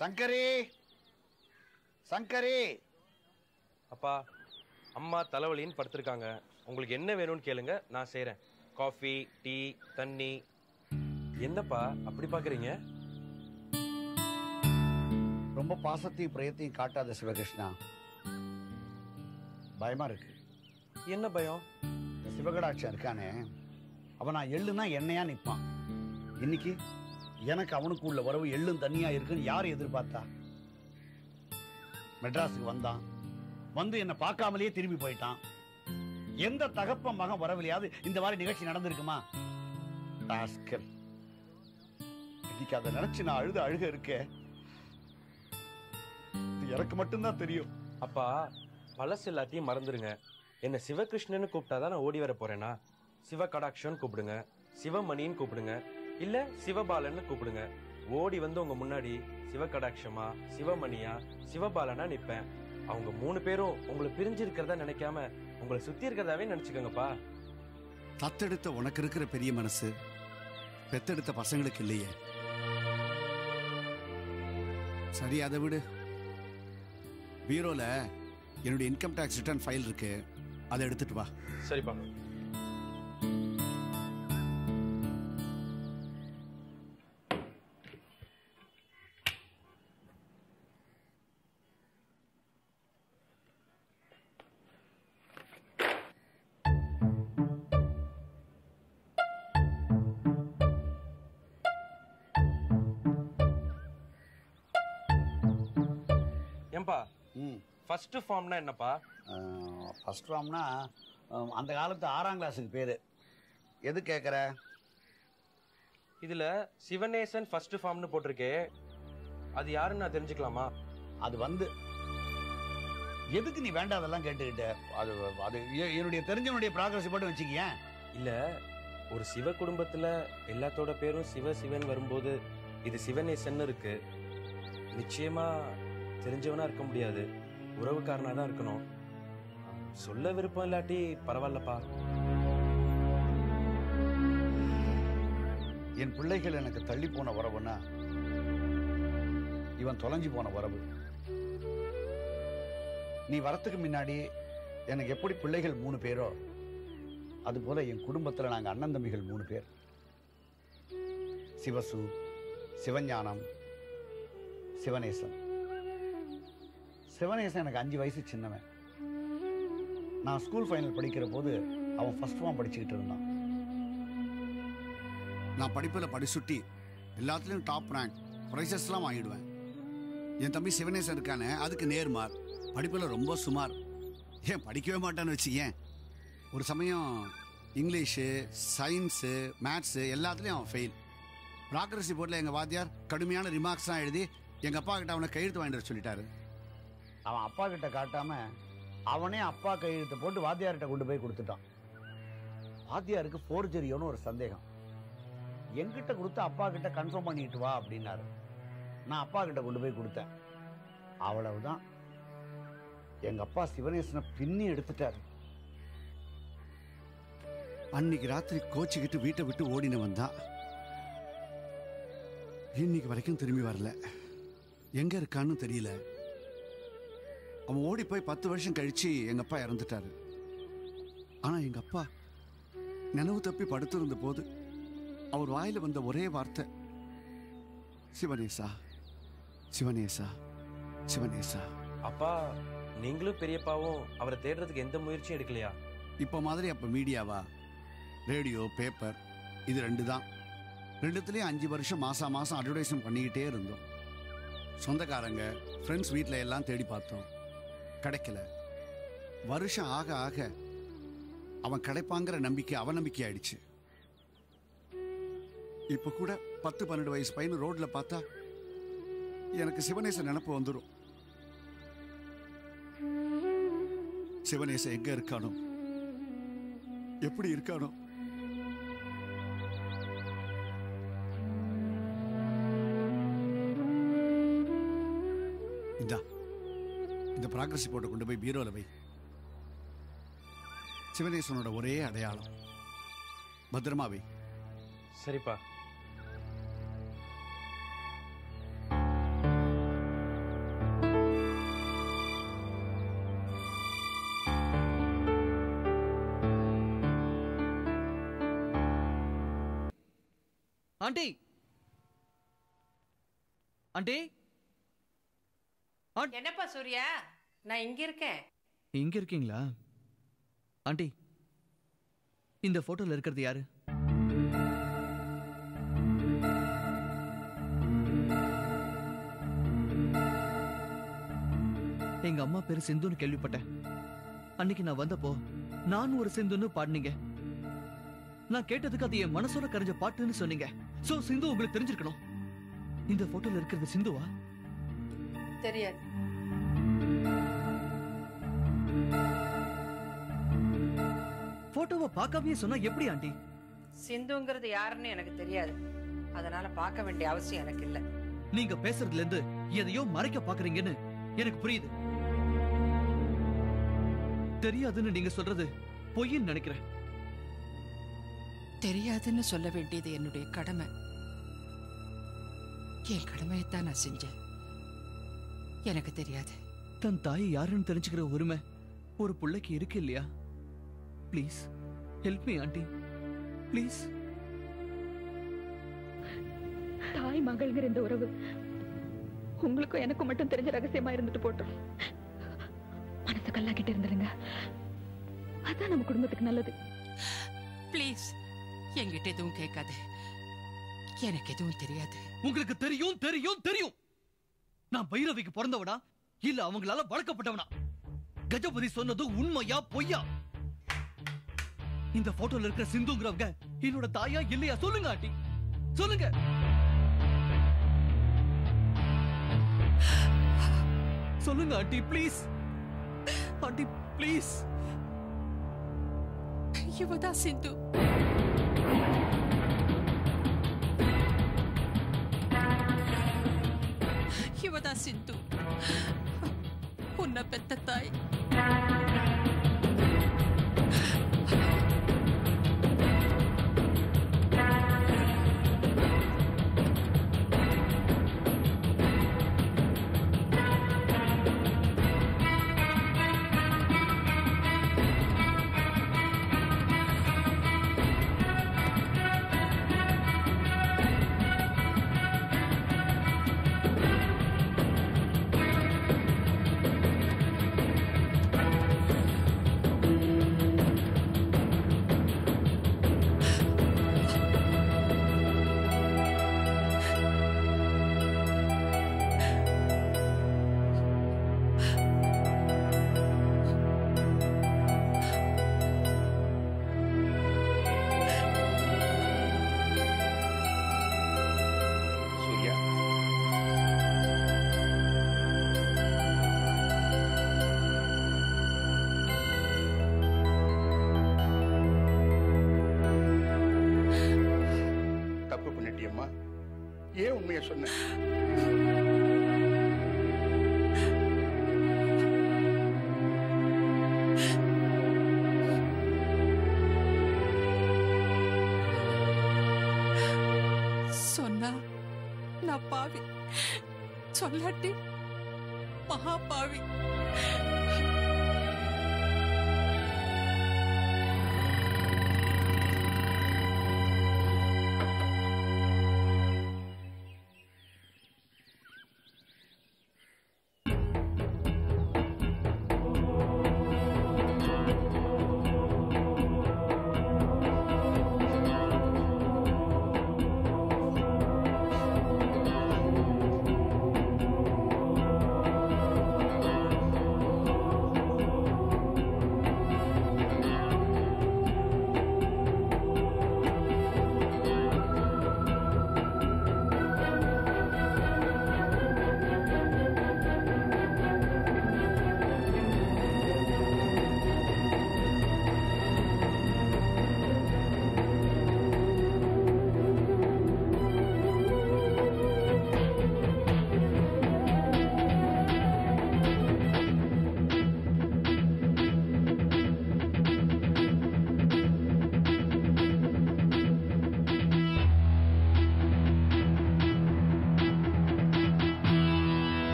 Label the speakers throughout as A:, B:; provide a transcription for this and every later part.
A: சங்கரி சங்கரி
B: அப்பா அம்மா தலைவலின்னு படுத்திருக்காங்க உங்களுக்கு என்ன வேணும்னு கேளுங்க நான் செய்கிறேன் காஃபி டீ தண்ணி என்னப்பா அப்படி பார்க்குறீங்க
A: ரொம்ப பாசத்தையும் பிரயத்தையும் காட்டாத சிவகிருஷ்ணா பயமா இருக்கு
B: என்ன பயம்
A: இந்த சிவகடாட்சன் இருக்கானே அவன் நான் எள்ளுனா எண்ணெயா நிப்பான் இன்னைக்கு எனக்கு அவனுக்கு உள்ள உறவு எள்ளும் தண்ணியா இருக்குன்னு யார் எதிர்பார்த்தா மெட்ராஸுக்கு வந்தான் வந்து என்னை பார்க்காமலேயே திரும்பி போயிட்டான் எந்த தகப்ப மகன் வரவில்லையாவது இந்த மாதிரி நிகழ்ச்சி நடந்திருக்குமா ராஸ்கல். இன்னைக்கு அதை நினைச்சு நான் அழுது அழுக இருக்கேன் இது எனக்கு மட்டும்தான் தெரியும்
B: அப்பா பழசு எல்லாத்தையும் மறந்துடுங்க என்ன சிவகிருஷ்ணன்னு கூப்பிட்டாதான் நான் ஓடி வர போறேனா சிவ கடாட்சன்னு கூப்பிடுங்க சிவமணின்னு கூப்பிடுங்க இல்ல சிவபாலன்னு கூப்பிடுங்க ஓடி வந்து உங்க முன்னாடி சிவகடாட்சமா சிவமணியா சிவபாலனா நிப்பேன் அவங்க மூணு பேரும் உங்களை பிரிஞ்சு இருக்கிறதா நினைக்காம உங்களை சுத்தி இருக்கிறதாவே நினைச்சுக்கோங்கப்பா
C: தத்தெடுத்த உனக்கு இருக்கிற பெரிய மனசு பெத்தெடுத்த பசங்களுக்கு இல்லையே சரி அதை விடு பீரோல என்னுடைய இன்கம் டேக்ஸ் ரிட்டர்ன் ஃபைல் இருக்கு அதை எடுத்துட்டு வா
B: சரிப்பா ஏன்பா
A: ம்
B: ஃபர்ஸ்ட் ஃபார்ம்னா என்னப்பா
A: ஃபர்ஸ்ட் ஃபார்ம்னா அந்த காலத்து ஆறாம் கிளாஸுக்கு பேர் எது கேட்குற
B: இதுல சிவநேசன் ஃபர்ஸ்ட் ஃபார்ம்னு போட்டிருக்கே அது யாருன்னு நான் தெரிஞ்சுக்கலாமா
A: அது வந்து எதுக்கு நீ வேண்டாதெல்லாம் கேட்டுக்கிட்ட அது அது எ- என்னுடைய தெரிஞ்சவனுடைய ப்ராக்ரஸ் போட்டு வச்சுக்கியேன்
B: இல்ல ஒரு சிவ குடும்பத்துல எல்லாத்தோட பேரும் சிவ சிவன் வரும்போது இது சிவநேசன் இருக்கு நிச்சயமா தெரிஞ்சவனா இருக்க முடியாது உறவுக்காரனா தான் இருக்கணும் சொல்ல விருப்பம் இல்லாட்டி பரவாயில்லப்பா
A: என் பிள்ளைகள் எனக்கு தள்ளி போன உறவுன்னா இவன் தொலைஞ்சு போன உறவு நீ வரத்துக்கு முன்னாடி எனக்கு எப்படி பிள்ளைகள் மூணு பேரோ அது போல என் குடும்பத்துல நாங்க அண்ணன் தம்பிகள் மூணு பேர் சிவசு சிவஞானம் சிவநேசன் சிவநேசன் எனக்கு அஞ்சு வயசு சின்னவன் நான் ஸ்கூல் ஃபைனல் படிக்கிற போது அவன் ஃபர்ஸ்ட் ஃபார்ம் படிச்சுக்கிட்டு இருந்தான்
C: நான் படிப்பில் படிச்சுட்டி எல்லாத்துலேயும் டாப் ரேங்க் ப்ரைஸஸ்லாம் வாங்கிடுவேன் என் தம்பி சிவனேசன் இருக்கானே அதுக்கு நேர்மார் படிப்பில் ரொம்ப சுமார் ஏன் படிக்கவே மாட்டான்னு வச்சுக்கேன் ஒரு சமயம் இங்கிலீஷு சயின்ஸு மேத்ஸு எல்லாத்துலேயும் அவன் ஃபெயில் ப்ராக்ரஸ் ரிப்போர்ட்டில் எங்கள் வாத்தியார் கடுமையான ரிமார்க்ஸ்லாம் எழுதி எங்கள் அப்பா கிட்ட அவனை கையெழுத்து வாங்கிட்டு வர சொல்லிட்டாரு
A: அவன் அப்பா கிட்ட காட்டாம அவனே அப்பா கையெழுத்து போட்டு வாத்தியார்கிட்ட கொண்டு போய் கொடுத்துட்டான் வாத்தியாருக்கு ஃபோர்ஜரியோன்னு ஒரு சந்தேகம் என்கிட்ட கொடுத்து அப்பா கிட்ட கன்ஃபார்ம் பண்ணிட்டு வா அப்படின்னாரு நான் அப்பா கிட்ட கொண்டு போய் கொடுத்தேன் அவ்வளவுதான் எங்க அப்பா சிவனேசனை பின்னி எடுத்துட்டாரு
C: அன்னைக்கு ராத்திரி கோச்சிக்கிட்டு வீட்டை விட்டு ஓடினவன் தான் இன்னைக்கு வரைக்கும் திரும்பி வரல எங்க இருக்கான்னு தெரியல அவன் ஓடி போய் பத்து வருஷம் கழிச்சு எங்க அப்பா இறந்துட்டாரு ஆனா எங்க அப்பா நினைவு தப்பி படுத்திருந்த போது அவர் வாயில வந்த ஒரே வார்த்தை சிவனேசா சிவனேசா சிவனேசா
B: அப்பா நீங்களும் பெரியப்பாவும் அவரை தேடுறதுக்கு எந்த முயற்சியும் எடுக்கலையா
C: இப்போ மாதிரி அப்போ மீடியாவா ரேடியோ பேப்பர் இது ரெண்டு தான் ரெண்டுத்துலேயும் அஞ்சு வருஷம் மாசம் மாசம் அட்வர்டைஸ்மெண்ட் பண்ணிக்கிட்டே இருந்தோம் சொந்தக்காரங்க ஃப்ரெண்ட்ஸ் வீட்டில் எல்லாம் தேடி பார்த்தோம் கிடைக்கல வருஷம் ஆக ஆக அவன் கிடைப்பாங்கிற நம்பிக்கை அவநம்பிக்கை ஆயிடுச்சு இப்போ கூட பத்து பன்னெண்டு வயசு பையன் ரோட்ல பார்த்தா எனக்கு சிவனேசன் நினப்பு வந்துடும் சிவனேசன் எங்க இருக்கானோ எப்படி இருக்கானோ இந்தா இந்த ப்ராக்ரஸ் ரிப்போர்ட்டை கொண்டு போய் பீரோல வை சிவனேசனோட ஒரே அடையாளம் பத்திரமா வை
B: சரிப்பா
D: ஆண்டி ஆண்டி
E: என்னப்பா சூர்யா நான் இங்க இருக்கேன்
D: இங்க இருக்கீங்களா ஆண்டி இந்த போட்டோல இருக்கிறது யாரு எங்க அம்மா பேரு சிந்துன்னு கேள்விப்பட்டேன் அன்னைக்கு நான் வந்தப்போ நான் ஒரு சிந்துன்னு பாடினீங்க நான் கேட்டதுக்கு அது என் மனசோட கரைஞ்ச பாட்டுன்னு சொன்னீங்க சோ சிந்து உங்களுக்கு தெரிஞ்சிருக்கணும் இந்த போட்டோல இருக்கிறது சிந்துவா
E: தெரியாது
D: போட்டோவை பார்க்காமயே சொன்னா எப்படி ஆண்டி
E: சிந்துங்கிறது யாருன்னு எனக்கு தெரியாது அதனால பார்க்க வேண்டிய அவசியம் எனக்கு இல்ல
D: நீங்க பேசுறதுல இருந்து எதையோ மறைக்க பாக்குறீங்கன்னு எனக்கு புரியுது தெரியாதுன்னு நீங்க சொல்றது பொய்ன்னு நினைக்கிறேன்
E: தெரியாதுன்னு சொல்ல வேண்டியது என்னுடைய கடமை என் கடமையைத்தான் நான் செஞ்சேன் எனக்கு தெரியாது
D: தன் தாய் யாருன்னு தெரிஞ்சுக்கிற உரிமை ஒரு புள்ளைக்கு இருக்கு இல்லையா please help me aunty please
F: தாய் மகள்ங்கிற இந்த உறவு உங்களுக்கும் எனக்கும் மட்டும் தெரிஞ்ச ரகசியமா இருந்துட்டு போட்டோம் மனசு கல்லாக்கிட்டு இருந்துருங்க அதான் நம்ம குடும்பத்துக்கு நல்லது
E: ப்ளீஸ் என்கிட்ட எதுவும் கேட்காத எனக்கு எதுவும் தெரியாது
D: உங்களுக்கு தெரியும் தெரியும் தெரியும் நான் பைரவிக்கு பிறந்தவனா இல்ல அவங்களால வளர்க்கப்பட்டவனா கஜபதி சொன்னது உண்மையா பொய்யா இந்த போட்டோல இருக்கிற சிந்துங்கிறவங்க என்னோட தாயா இல்லையா சொல்லுங்க ஆண்டி சொல்லுங்க சொல்லுங்க ஆண்டி ப்ளீஸ் ஆண்டி ப்ளீஸ்
E: இவதான் சிந்து இவதான் சிந்து உன்னை பெத்த தாய்
G: சூர்யா தப்பு பண்ணிட்டியம்மா ஏன் உண்மையை சொன்ன
E: சொன்னா நான் பாவி சொல்லாட்டி மகா பாவி
F: ஆ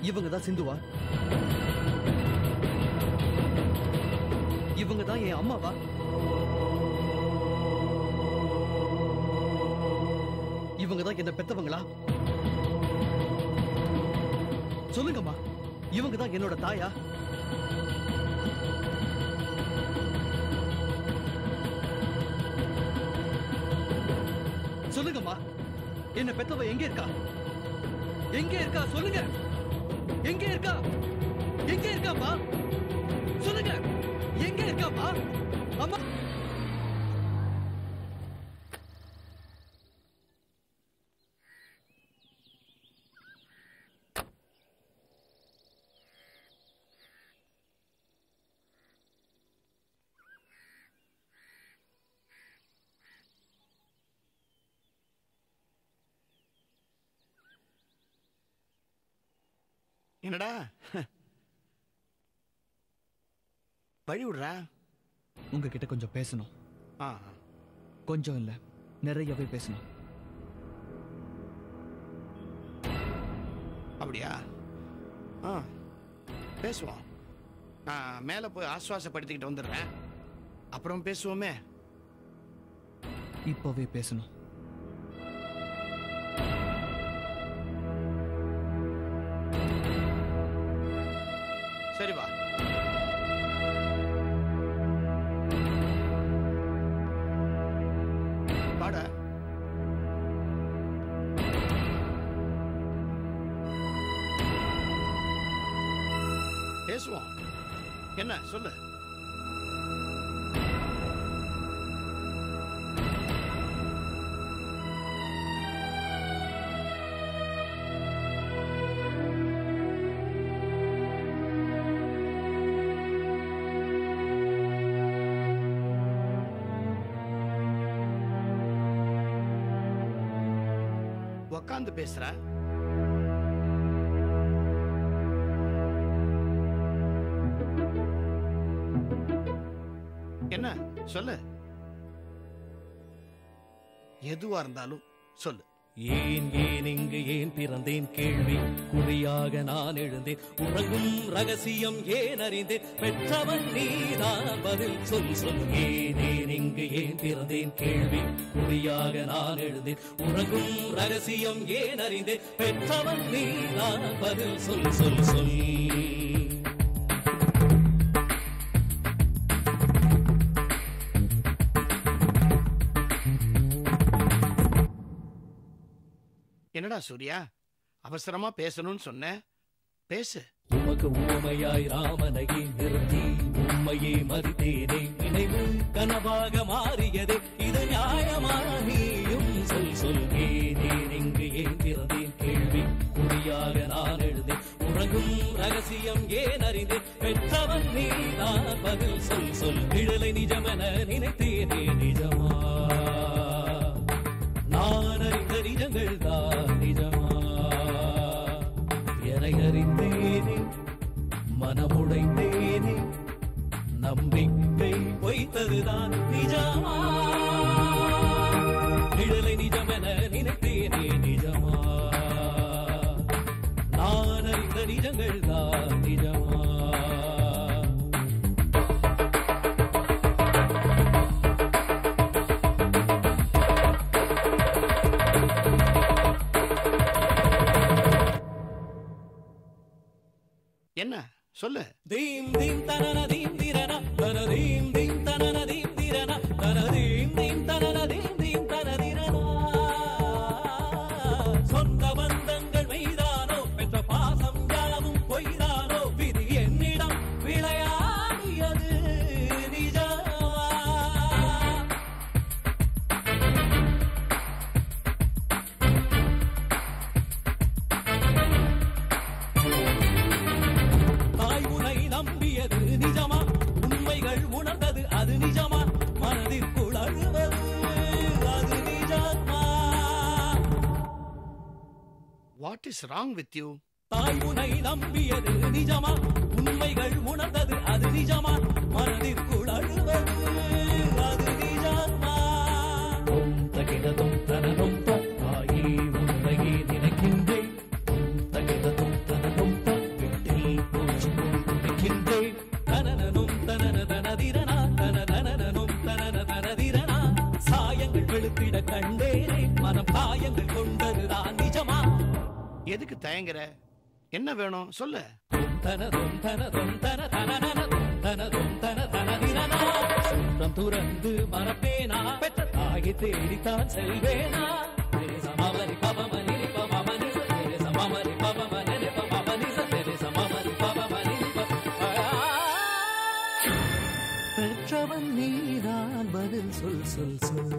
D: இவங்க தான் சிந்துவா இவங்க தான் என் அம்மாவா இவங்க தான் என்ன பெத்தவங்களா சொல்லுங்கம்மா இவங்க தான் என்னோட தாயா சொல்லுங்கம்மா என்ன பெத்தவ எங்க இருக்கா எங்க இருக்கா சொல்லுங்க எங்க இருக்கா எங்க இருக்காப்பா சொல்லுங்க எங்க இருக்காப்பா அம்மா
G: என்னடா வழி விடுறா
D: உங்ககிட்ட கொஞ்சம் பேசணும்
G: ஆ
D: கொஞ்சம் இல்ல நிறையவே பேசணும்
G: அப்படியா ஆ பேசுவோம் நான் மேலே போய் ஆஸ்வாசப்படுத்திக்கிட்டு வந்துடுறேன் அப்புறம் பேசுவோமே
D: இப்பவே பேசணும்
G: சரி வா வாடா பேசுவோம் என்ன சொல்லு உக்காந்து பேசுற என்ன சொல்லு எதுவா இருந்தாலும் சொல்லு
H: ஏன் ஏன் இங்கு ஏன் பிறந்தேன் கேள்வி குறியாக நான் எழுந்தேன் உறங்கும் ரகசியம் ஏன் அறிந்தேன் பெற்றவன் நீதான் பதில் சொல் சொல் ஏன் ஏன் இங்கு ஏன் பிறந்தேன் கேள்வி குறியாக நான் எழுந்தேன் உறங்கும் ரகசியம் ஏன் அறிந்தேன் பெற்றவன் நீதான் பதில் சொல் சொல் சொல்
G: என்னடா சூர்யா அவசரமா பேசணும்னு சொன்ன பேசு
H: உமக்கு உவமையாய் ராமனையே நிறுத்தி உண்மையே மதித்தேனே நினைவு கனவாக மாறியதே இது நியாயமானியும் சொல் சொல் ஏனேன் இங்கு ஏன் பிறந்தேன் கேள்வி குறியாக நான் எழுந்தேன் உறங்கும் ரகசியம் ஏன் அறிந்தேன் பெற்றவன் நீ நான் பதில் சொல் சொல் விழலை நிஜமென நினைத்தேனே நிஜமா நான் அறிந்த நிஜங்கள் தான் நிஜமா என அறிந்தேனே மனமுடைந்தேனே நம்பிக்கை பொய்த்ததுதான் நிஜமா நிழலை நிஜமென நினைத்தேனே நிஜமா நான் அறிந்த நிஜங்கள் தான் நிஜமா
G: என்ன சொல்லு
H: தீம் தீம் தனன தீம் திரன தன தீம் தீம் தனன தீம் திரன தன தீம் தீம் தனன தீம் தீம் தன திரனா சொந்த பந்தங்கள் மெய்தானோ பெற்ற பாசம் யாவும் பொய்தானோ விதி என்னிடம் விளையாடியது நிஜமா தாய் உனை நம்பியது நிஜமா உண்மைகள் உணர்ந்தது அது நிஜமா மனதிற்குள் அழுவது அது நிஜமா
G: what is wrong with you
H: தாய் உனை நம்பியது நிஜமா உண்மைகள் உணர்ந்தது அது நிஜமா மனதிற்குள் அழுவது அது நிஜமா ஓம் தகிடதும் தனதும் தாயே உன்னையே நினைக்கின்றேன் ஓம் தகிடதும் தனதும் காதல் கொண்டதுதான் நிஜமா
G: எதுக்கு தயங்குற என்ன வேணும் சொல்லு
H: தன தொம் தன தொம் தன தனனன தொம் தன தொம் தன தனதினனா சுற்றம் துறந்து மறப்பேனா பெற்ற தாயை தேடித்தான் செல்வேனா தெரி சமமரி பவமனி பவமனி தெரி சமமரி பவமனி பவமனி தெரி சமமரி பவமனி பெற்றவன் நீதான் பதில் சொல் சொல் சொல்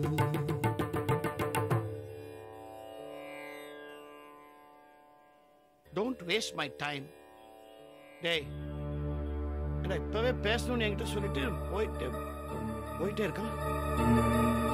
G: டோன்ட் வேஸ்ட் மை டைம் டேய் ஏடா இப்பவே பேசணும்னு என்கிட்ட சொல்லிட்டு போயிட்டு போயிட்டே இருக்கான்